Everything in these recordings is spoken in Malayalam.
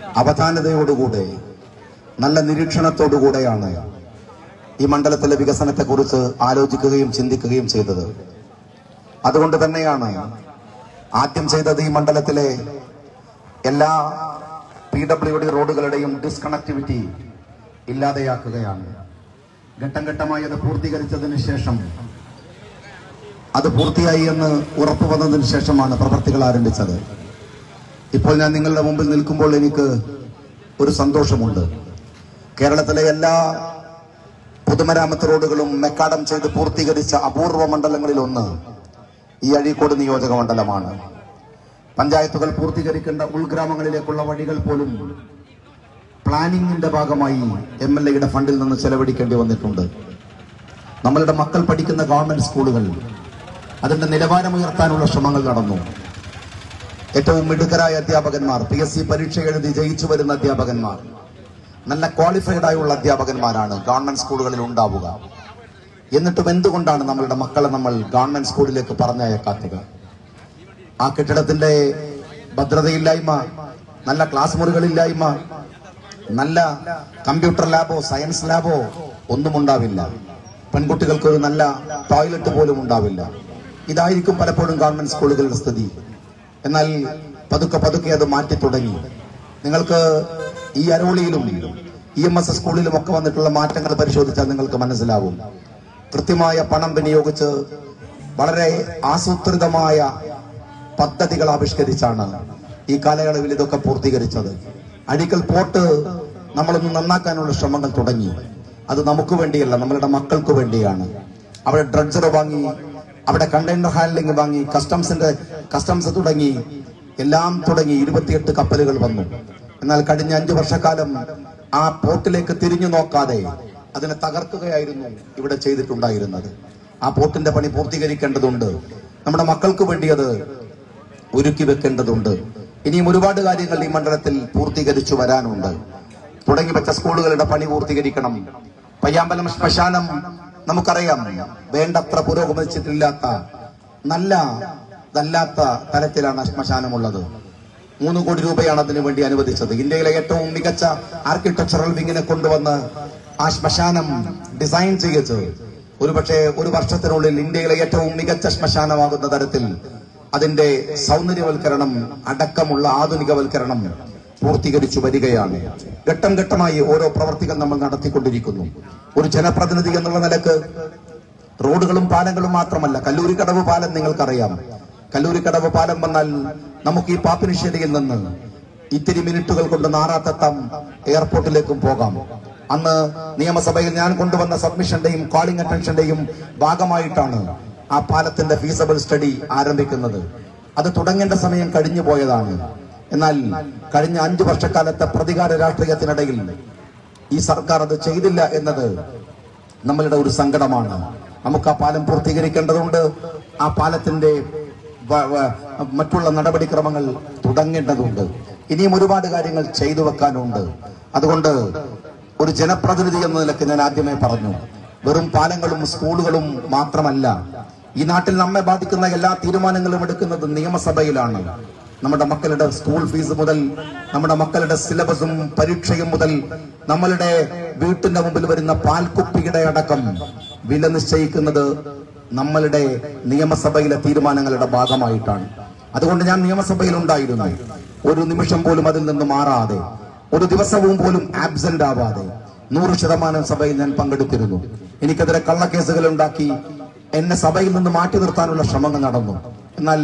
അവധാനതയോടുകൂടെ നല്ല നിരീക്ഷണത്തോടുകൂടെയാണ് ഈ മണ്ഡലത്തിലെ വികസനത്തെക്കുറിച്ച് ആലോചിക്കുകയും ചിന്തിക്കുകയും ചെയ്തത് അതുകൊണ്ട് തന്നെയാണ് ആദ്യം ചെയ്തത് ഈ മണ്ഡലത്തിലെ എല്ലാ പി ഡബ്ല്യു ഡി റോഡുകളുടെയും ഡിസ്കണക്ടിവിറ്റി ഇല്ലാതെയാക്കുകയാണ് ഘട്ടം ഘട്ടമായി അത് പൂർത്തീകരിച്ചതിന് ശേഷം അത് പൂർത്തിയായി എന്ന് ഉറപ്പു വന്നതിന് ശേഷമാണ് പ്രവർത്തികൾ ആരംഭിച്ചത് ഇപ്പോൾ ഞാൻ നിങ്ങളുടെ മുമ്പിൽ നിൽക്കുമ്പോൾ എനിക്ക് ഒരു സന്തോഷമുണ്ട് കേരളത്തിലെ എല്ലാ പൊതുമരാമത്ത് റോഡുകളും മെക്കാഡം ചെയ്ത് പൂർത്തീകരിച്ച അപൂർവ മണ്ഡലങ്ങളിൽ ഒന്ന് ഈ അഴീക്കോട് നിയോജക മണ്ഡലമാണ് പഞ്ചായത്തുകൾ പൂർത്തീകരിക്കേണ്ട ഉൾഗ്രാമങ്ങളിലേക്കുള്ള വഴികൾ പോലും പ്ലാനിങ്ങിന്റെ ഭാഗമായി എം എൽ എയുടെ ഫണ്ടിൽ നിന്ന് ചെലവഴിക്കേണ്ടി വന്നിട്ടുണ്ട് നമ്മളുടെ മക്കൾ പഠിക്കുന്ന ഗവൺമെന്റ് സ്കൂളുകൾ അതിന്റെ നിലവാരം ഉയർത്താനുള്ള ശ്രമങ്ങൾ നടന്നു ഏറ്റവും മിടുക്കരായ അധ്യാപകന്മാർ പി എസ് സി പരീക്ഷ എഴുതി ജയിച്ചു വരുന്ന അധ്യാപകന്മാർ നല്ല ക്വാളിഫൈഡ് ആയുള്ള അധ്യാപകന്മാരാണ് ഗവൺമെന്റ് സ്കൂളുകളിൽ ഉണ്ടാവുക എന്നിട്ടും എന്തുകൊണ്ടാണ് നമ്മളുടെ മക്കളെ നമ്മൾ ഗവൺമെന്റ് സ്കൂളിലേക്ക് പറഞ്ഞയക്കാത്തത് ആ കെട്ടിടത്തിന്റെ ഭദ്രതയില്ലായ്മ നല്ല ക്ലാസ് മുറികളില്ലായ്മ നല്ല കമ്പ്യൂട്ടർ ലാബോ സയൻസ് ലാബോ ഒന്നും ഉണ്ടാവില്ല പെൺകുട്ടികൾക്ക് ഒരു നല്ല ടോയ്ലറ്റ് പോലും ഉണ്ടാവില്ല ഇതായിരിക്കും പലപ്പോഴും ഗവൺമെന്റ് സ്കൂളുകളുടെ സ്ഥിതി എന്നാൽ പതുക്കെ പതുക്കെ അത് മാറ്റി തുടങ്ങി നിങ്ങൾക്ക് ഈ അരോളിയിലും ഇ എം എസ് സ്കൂളിലും ഒക്കെ വന്നിട്ടുള്ള മാറ്റങ്ങൾ പരിശോധിച്ചാൽ നിങ്ങൾക്ക് മനസ്സിലാവും കൃത്യമായ പണം വിനിയോഗിച്ച് വളരെ ആസൂത്രിതമായ പദ്ധതികൾ ആവിഷ്കരിച്ചാണ് ഈ കാലയളവിൽ ഇതൊക്കെ പൂർത്തീകരിച്ചത് അടിക്കൽ പോർട്ട് നമ്മളൊന്ന് നന്നാക്കാനുള്ള ശ്രമങ്ങൾ തുടങ്ങി അത് നമുക്ക് വേണ്ടിയല്ല നമ്മളുടെ മക്കൾക്ക് വേണ്ടിയാണ് അവിടെ ഡ്രഡ്ജർ വാങ്ങി അവിടെ കണ്ടെയ്നർ ഹാൻഡ്ലിംഗ് വാങ്ങി കസ്റ്റംസിന്റെ കസ്റ്റംസ് തുടങ്ങി എല്ലാം തുടങ്ങി ഇരുപത്തിയെട്ട് കപ്പലുകൾ വന്നു എന്നാൽ കഴിഞ്ഞ അഞ്ചു വർഷക്കാലം ആ പോർട്ടിലേക്ക് തിരിഞ്ഞു നോക്കാതെ അതിനെ തകർക്കുകയായിരുന്നു ഇവിടെ ചെയ്തിട്ടുണ്ടായിരുന്നത് ആ പോർട്ടിന്റെ പണി പൂർത്തീകരിക്കേണ്ടതുണ്ട് നമ്മുടെ മക്കൾക്ക് വേണ്ടി അത് ഒരുക്കി വെക്കേണ്ടതുണ്ട് ഇനിയും ഒരുപാട് കാര്യങ്ങൾ ഈ മണ്ഡലത്തിൽ പൂർത്തീകരിച്ചു വരാനുണ്ട് തുടങ്ങി വെച്ച സ്കൂളുകളുടെ പണി പൂർത്തീകരിക്കണം പയ്യാമ്പലം ശ്മശാനം നമുക്കറിയാം വേണ്ടത്ര പുരോഗമിച്ചിട്ടില്ലാത്ത നല്ല നല്ലാത്ത തരത്തിലാണ് ആ ശ്മശാനമുള്ളത് മൂന്ന് കോടി രൂപയാണ് അതിനു വേണ്ടി അനുവദിച്ചത് ഇന്ത്യയിലെ ഏറ്റവും മികച്ച ആർക്കിടെക്ചറൽ വിങ്ങിനെ കൊണ്ടുവന്ന് ആ ശ്മശാനം ഡിസൈൻ ചെയ്ത് ഒരുപക്ഷെ ഒരു വർഷത്തിനുള്ളിൽ ഇന്ത്യയിലെ ഏറ്റവും മികച്ച ശ്മശാനമാകുന്ന തരത്തിൽ അതിന്റെ സൗന്ദര്യവൽക്കരണം അടക്കമുള്ള ആധുനികവൽക്കരണം പൂർത്തീകരിച്ചു വരികയാണ് ഘട്ടം ഘട്ടമായി ഓരോ പ്രവർത്തികൾ നമ്മൾ നടത്തിക്കൊണ്ടിരിക്കുന്നു ഒരു ജനപ്രതിനിധി എന്നുള്ള നിലക്ക് റോഡുകളും പാലങ്ങളും മാത്രമല്ല കല്ലൂരിക്കടവ് പാലം നിങ്ങൾക്കറിയാം കല്ലൂരിക്കടവ് പാലം വന്നാൽ നമുക്ക് ഈ പാപ്പിനിശ്ശേരിയിൽ നിന്ന് ഇത്തിരി മിനിറ്റുകൾ കൊണ്ട് നാറാത്തെത്താം എയർപോർട്ടിലേക്കും പോകാം അന്ന് നിയമസഭയിൽ ഞാൻ കൊണ്ടുവന്ന സബ്മിഷന്റെയും കോളിംഗ് അറ്റൻഷന്റെയും ഭാഗമായിട്ടാണ് ആ പാലത്തിന്റെ ഫീസബിൾ സ്റ്റഡി ആരംഭിക്കുന്നത് അത് തുടങ്ങേണ്ട സമയം കഴിഞ്ഞു പോയതാണ് എന്നാൽ കഴിഞ്ഞ അഞ്ചു വർഷക്കാലത്തെ പ്രതികാര രാഷ്ട്രീയത്തിനിടയിൽ ഈ സർക്കാർ അത് ചെയ്തില്ല എന്നത് നമ്മളുടെ ഒരു സങ്കടമാണ് നമുക്ക് ആ പാലം പൂർത്തീകരിക്കേണ്ടതുണ്ട് ആ പാലത്തിന്റെ വ- വ- മറ്റുള്ള നടപടിക്രമങ്ങൾ തുടങ്ങേണ്ടതുണ്ട് ഇനിയും ഒരുപാട് കാര്യങ്ങൾ ചെയ്തു വെക്കാനുണ്ട് അതുകൊണ്ട് ഒരു ജനപ്രതിനിധി എന്ന നിലയ്ക്ക് ഞാൻ ആദ്യമേ പറഞ്ഞു വെറും പാലങ്ങളും സ്കൂളുകളും മാത്രമല്ല ഈ നാട്ടിൽ നമ്മെ ബാധിക്കുന്ന എല്ലാ തീരുമാനങ്ങളും എടുക്കുന്നത് നിയമസഭയിലാണ് നമ്മുടെ മക്കളുടെ സ്കൂൾ ഫീസ് മുതൽ നമ്മുടെ മക്കളുടെ സിലബസും പരീക്ഷയും മുതൽ നമ്മളുടെ വീട്ടിന്റെ മുമ്പിൽ വരുന്ന പാൽക്കുപ്പിയുടെ അടക്കം വില നിശ്ചയിക്കുന്നത് നമ്മളുടെ നിയമസഭയിലെ തീരുമാനങ്ങളുടെ ഭാഗമായിട്ടാണ് അതുകൊണ്ട് ഞാൻ നിയമസഭയിൽ ഉണ്ടായിരുന്നു ഒരു നിമിഷം പോലും അതിൽ നിന്ന് മാറാതെ ഒരു ദിവസവും പോലും ആബ്സെന്റ് ആവാതെ നൂറ് ശതമാനം സഭയിൽ ഞാൻ പങ്കെടുത്തിരുന്നു എനിക്കെതിരെ കള്ളക്കേസുകൾ ഉണ്ടാക്കി എന്നെ സഭയിൽ നിന്ന് മാറ്റി നിർത്താനുള്ള ശ്രമങ്ങൾ നടന്നു എന്നാൽ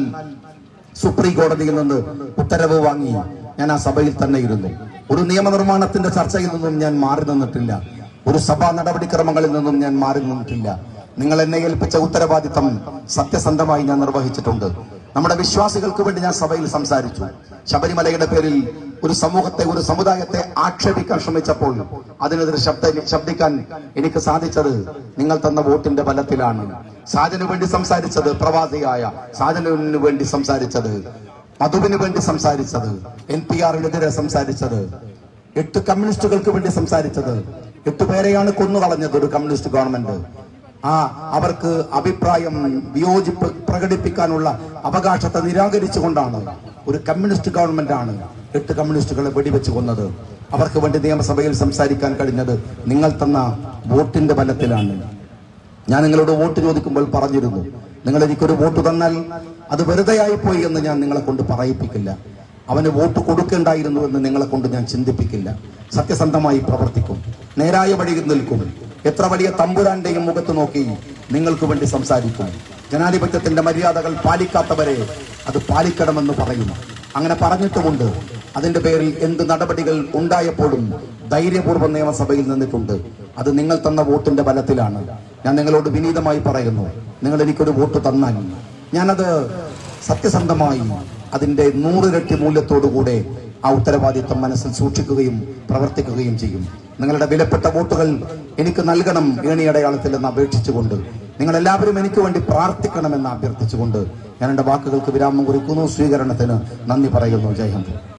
സുപ്രീം കോടതിയിൽ നിന്ന് ഉത്തരവ് വാങ്ങി ഞാൻ ആ സഭയിൽ തന്നെ ഇരുന്നു ഒരു നിയമനിർമ്മാണത്തിന്റെ ചർച്ചയിൽ നിന്നും ഞാൻ മാറി നിന്നിട്ടില്ല ഒരു സഭാ നടപടിക്രമങ്ങളിൽ നിന്നും ഞാൻ മാറി നിന്നിട്ടില്ല നിങ്ങൾ എന്നെ ഏൽപ്പിച്ച ഉത്തരവാദിത്തം സത്യസന്ധമായി ഞാൻ നിർവഹിച്ചിട്ടുണ്ട് നമ്മുടെ വിശ്വാസികൾക്ക് വേണ്ടി ഞാൻ സഭയിൽ സംസാരിച്ചു ശബരിമലയുടെ പേരിൽ ഒരു സമൂഹത്തെ ഒരു സമുദായത്തെ ആക്ഷേപിക്കാൻ ശ്രമിച്ചപ്പോൾ അതിനെതിരെ ശബ്ദ ശബ്ദിക്കാൻ എനിക്ക് സാധിച്ചത് നിങ്ങൾ തന്ന വോട്ടിന്റെ ബലത്തിലാണ് സാജന് വേണ്ടി സംസാരിച്ചത് പ്രവാസിയായ സാജനുവിന് വേണ്ടി സംസാരിച്ചത് മധുവിന് വേണ്ടി സംസാരിച്ചത് എൻ പി ആറിനെതിരെ സംസാരിച്ചത് എട്ട് കമ്മ്യൂണിസ്റ്റുകൾക്ക് വേണ്ടി സംസാരിച്ചത് എട്ട് പേരെയാണ് കൊന്നുകളഞ്ഞത് ഒരു കമ്മ്യൂണിസ്റ്റ് ഗവൺമെന്റ് ആ അവർക്ക് അഭിപ്രായം വിയോജിപ്പ് പ്രകടിപ്പിക്കാനുള്ള അവകാശത്തെ നിരാകരിച്ചുകൊണ്ടാണ് ഒരു കമ്മ്യൂണിസ്റ്റ് ഗവൺമെന്റ് ആണ് എട്ട് കമ്മ്യൂണിസ്റ്റുകളെ വെടിവെച്ച് കൊന്നത് അവർക്ക് വേണ്ടി നിയമസഭയിൽ സംസാരിക്കാൻ കഴിഞ്ഞത് നിങ്ങൾ തന്ന വോട്ടിന്റെ ബലത്തിലാണ് ഞാൻ നിങ്ങളോട് വോട്ട് ചോദിക്കുമ്പോൾ പറഞ്ഞിരുന്നു നിങ്ങൾ എനിക്കൊരു വോട്ട് തന്നാൽ അത് വെറുതെയായി പോയി എന്ന് ഞാൻ നിങ്ങളെ കൊണ്ട് പറയിപ്പിക്കില്ല അവന് വോട്ട് കൊടുക്കേണ്ടായിരുന്നു എന്ന് നിങ്ങളെ കൊണ്ട് ഞാൻ ചിന്തിപ്പിക്കില്ല സത്യസന്ധമായി പ്രവർത്തിക്കും നേരായ വഴിയിൽ നിൽക്കും എത്ര വലിയ തമ്പുരാന്റെയും മുഖത്ത് നോക്കി നിങ്ങൾക്ക് വേണ്ടി സംസാരിക്കും ജനാധിപത്യത്തിന്റെ മര്യാദകൾ പാലിക്കാത്തവരെ അത് പാലിക്കണമെന്ന് പറയും അങ്ങനെ പറഞ്ഞിട്ടുമുണ്ട് അതിന്റെ പേരിൽ എന്ത് നടപടികൾ ഉണ്ടായപ്പോഴും ധൈര്യപൂർവ്വം നിയമസഭയിൽ നിന്നിട്ടുണ്ട് അത് നിങ്ങൾ തന്ന വോട്ടിന്റെ ബലത്തിലാണ് ഞാൻ നിങ്ങളോട് വിനീതമായി പറയുന്നു നിങ്ങൾ എനിക്കൊരു വോട്ട് തന്നാൽ ഞാനത് സത്യസന്ധമായി അതിന്റെ നൂറിരട്ടി മൂല്യത്തോടുകൂടെ ആ ഉത്തരവാദിത്വം മനസ്സിൽ സൂക്ഷിക്കുകയും പ്രവർത്തിക്കുകയും ചെയ്യും നിങ്ങളുടെ വിലപ്പെട്ട വോട്ടുകൾ എനിക്ക് നൽകണം ഏണിയടയാളത്തിൽ എന്ന് അപേക്ഷിച്ചുകൊണ്ട് നിങ്ങൾ എല്ലാവരും എനിക്ക് വേണ്ടി പ്രാർത്ഥിക്കണമെന്ന് അഭ്യർത്ഥിച്ചുകൊണ്ട് ഞാൻ എൻ്റെ വാക്കുകൾക്ക് വിരാമം കുറിക്കുന്നു സ്വീകരണത്തിന് നന്ദി പറയുന്നു ജയ് ഹിന്ദ്